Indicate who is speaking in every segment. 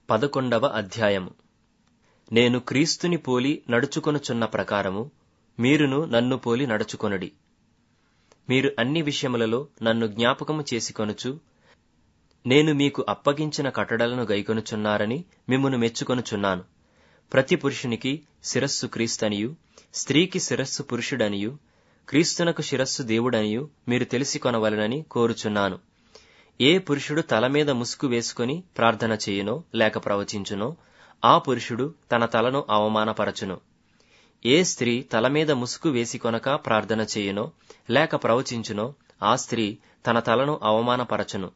Speaker 1: పదకొండవ అధ్యాయము నేను క్రీస్తుని పోలి నడుచుకొనుచున్న ప్రకారము మీరును నన్ను పోలి నడుచుకొనుడి మీరు అన్ని విషయములలో నన్ను జ్ఞాపకము చేసుకొనుచు నేను మీకు అప్పగించిన కట్టడలను గైకొనుచున్నారని మిమ్మును మెచ్చుకొనుచున్నాను ప్రతి పురుషునికి శిరస్సు క్రీస్తనియు స్త్రీకి శిరస్సు పురుషుడనియు క్రీస్తునకు శిరస్సు దేవుడనియు మీరు తెలిసి కొనవలనని కోరుచున్నాను ఏ పురుషుడు తల మీద ముసుగు వేసుకుని ప్రార్థన చేయునో లేక ప్రవచించునో ఆ పురుషుడు తన తలను అవమానపరచును ఏ స్త్రీ తల మీద ముసుగు వేసి కొనక ప్రార్థన చేయునో లేక ప్రవచించునో ఆ స్త్రీ తన తలను అవమానపరచును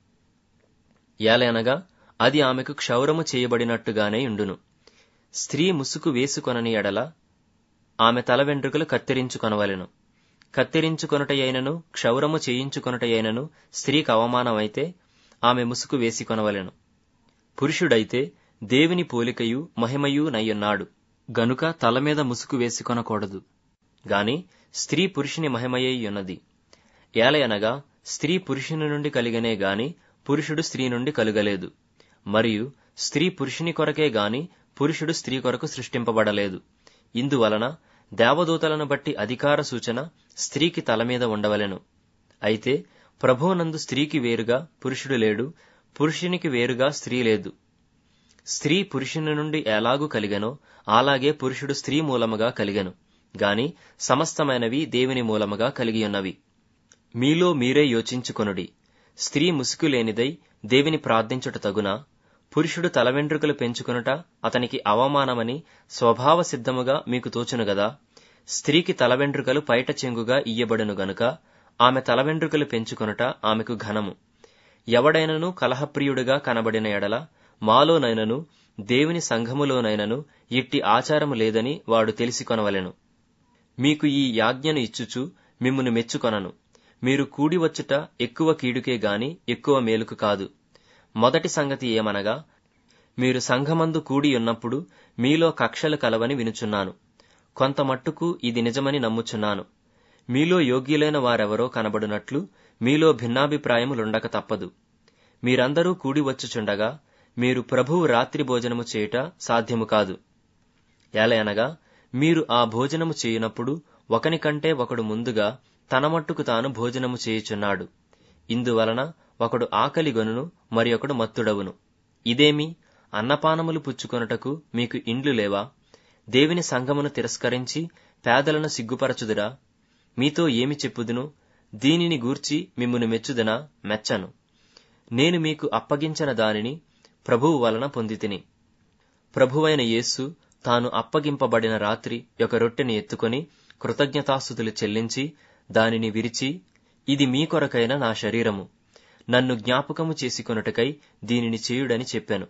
Speaker 1: ఏలయనగా అది ఆమెకు క్షౌరము చేయబడినట్టుగానే ఉండును స్త్రీ ముసుగు వేసుకొనని ఎడల ఆమె తల వెంట్రుకలు కత్తిరించుకొనవలెను కత్తిరించుకొనుటయైనను క్షౌరము చేయించుకొనుటయైనను స్త్రీకి అవమానమైతే ఆమె ముసుగు వేసికొనవలెను పురుషుడైతే దేవుని పోలికయు మహిమయు నయ్యున్నాడు గనుక తల మీద ముసుగు వేసుకొనకూడదు గాని స్త్రీ పురుషుని మహిమయ్యున్నది ఏలయనగా స్త్రీ పురుషుని నుండి కలిగనే గాని పురుషుడు స్త్రీ నుండి కలుగలేదు మరియు స్త్రీ పురుషుని కొరకే గాని పురుషుడు స్త్రీ కొరకు సృష్టింపబడలేదు ఇందువలన దేవదూతలను బట్టి అధికార సూచన స్త్రీకి తల మీద ఉండవలెను అయితే ప్రభువునందు స్త్రీకి వేరుగా పురుషుడు లేడు పురుషునికి వేరుగా స్త్రీ లేదు స్త్రీ పురుషుని నుండి ఎలాగూ కలిగెనో అలాగే పురుషుడు స్త్రీ మూలముగా కలిగెను గాని సమస్తమైనవి దేవుని మూలముగా కలిగియున్నవి మీలో మీరే యోచించుకొనుడి స్త్రీ ముసుగు లేనిదై దేవిని ప్రార్థించుట తగునా పురుషుడు తల వెంట్రుకలు పెంచుకొనుట అతనికి అవమానమని స్వభావ సిద్ధముగా మీకు తోచును గదా స్త్రీకి తల వెంట్రుకలు పైట చెంగుగా ఇయ్యబడును గనుక ఆమె తల వెంట్రుకలు పెంచుకొనుట ఆమెకు ఘనము ఎవడైనను కలహప్రియుడుగా కనబడిన ఎడల మాలోనైనను దేవుని సంఘములోనైనను ఇట్టి ఆచారము లేదని వాడు తెలిసి కొనవలెను మీకు ఈ యాజ్ఞను ఇచ్చుచు మిమ్మును మెచ్చుకొనను మీరు కూడి వచ్చుట ఎక్కువ కీడుకే గాని ఎక్కువ మేలుకు కాదు మొదటి సంగతి ఏమనగా మీరు సంఘమందు కూడి ఉన్నప్పుడు మీలో కక్షలు కలవని వినుచున్నాను కొంత మట్టుకు ఇది నిజమని నమ్ముచున్నాను మీలో యోగ్యులైన వారెవరో కనబడునట్లు మీలో భిన్నాభిప్రాయములుండక తప్పదు మీరందరూ కూడి వచ్చుచుండగా మీరు ప్రభువు రాత్రి భోజనము చేయుట సాధ్యము కాదు ఏలయనగా మీరు ఆ భోజనము చేయునప్పుడు ఒకని కంటే ఒకడు ముందుగా తన మట్టుకు తాను భోజనము చేయుచున్నాడు ఇందువలన ఒకడు ఆకలి గొనును మరి ఒకడు మత్తుడవును ఇదేమి అన్నపానములు పుచ్చుకొనుటకు మీకు ఇండ్లు లేవా దేవుని సంఘమును తిరస్కరించి పేదలను సిగ్గుపరచుదురా మీతో ఏమి చెప్పుదును దీనిని గూర్చి మిమ్మును మెచ్చుదనా మెచ్చను నేను మీకు అప్పగించిన దానిని ప్రభువు వలన పొందితిని ప్రభువైన యేస్సు తాను అప్పగింపబడిన రాత్రి ఒక రొట్టెని ఎత్తుకొని కృతజ్ఞతాస్థుతులు చెల్లించి దానిని విరిచి ఇది మీ కొరకైన నా శరీరము నన్ను జ్ఞాపకము చేసుకొనుటకై దీనిని చేయుడని చెప్పాను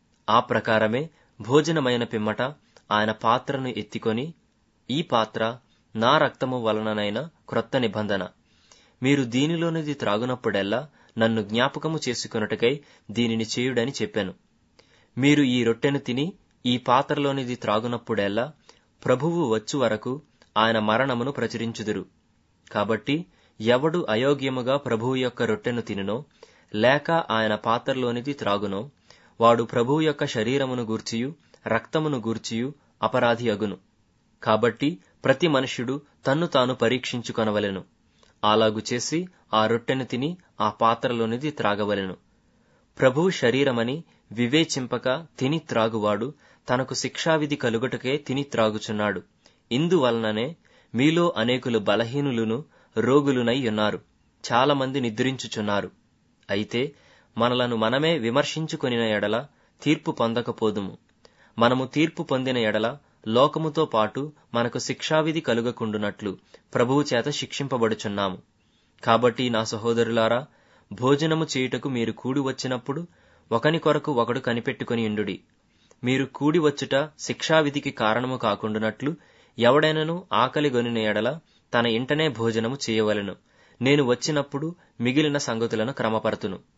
Speaker 1: ఆ ప్రకారమే భోజనమైన పిమ్మట ఆయన పాత్రను ఎత్తికొని ఈ పాత్ర నా రక్తము వలననైన క్రొత్త నిబంధన మీరు దీనిలోనిది త్రాగునప్పుడెల్లా నన్ను జ్ఞాపకము చేసుకొనుటకై దీనిని చేయుడని చెప్పాను మీరు ఈ రొట్టెను తిని ఈ పాత్రలోనిది త్రాగునప్పుడెల్లా ప్రభువు వచ్చు వరకు ఆయన మరణమును ప్రచురించుదురు కాబట్టి ఎవడు అయోగ్యముగా ప్రభువు యొక్క రొట్టెను తినునో లేక ఆయన పాత్రలోనిది త్రాగునో వాడు ప్రభువు యొక్క శరీరమును గూర్చియు రక్తమును గూర్చియు అపరాధి అగును కాబట్టి ప్రతి మనుష్యుడు తన్ను తాను పరీక్షించుకొనవలెను అలాగు చేసి ఆ రొట్టెను తిని ఆ పాత్రలోనిది త్రాగవలెను ప్రభువు శరీరమని వివేచింపక తిని త్రాగువాడు తనకు శిక్షావిధి కలుగుటకే తిని త్రాగుచున్నాడు ఇందువలననే మీలో అనేకులు బలహీనులును రోగులునై ఉన్నారు చాలామంది నిద్రించుచున్నారు అయితే మనలను మనమే విమర్శించుకొనిన ఎడల తీర్పు పొందకపోదుము మనము తీర్పు పొందిన ఎడల లోకముతో పాటు మనకు శిక్షావిధి కలుగకుండునట్లు ప్రభువు చేత శిక్షింపబడుచున్నాము కాబట్టి నా సహోదరులారా భోజనము చేయుటకు మీరు కూడి వచ్చినప్పుడు ఒకని కొరకు ఒకడు కనిపెట్టుకుని ఉండుడి మీరు కూడి వచ్చుట శిక్షావిధికి కారణము కాకుండునట్లు ఎవడైనను ఆకలి గొనిన ఎడల తన ఇంటనే భోజనము చేయవలెను నేను వచ్చినప్పుడు మిగిలిన సంగతులను క్రమపరతును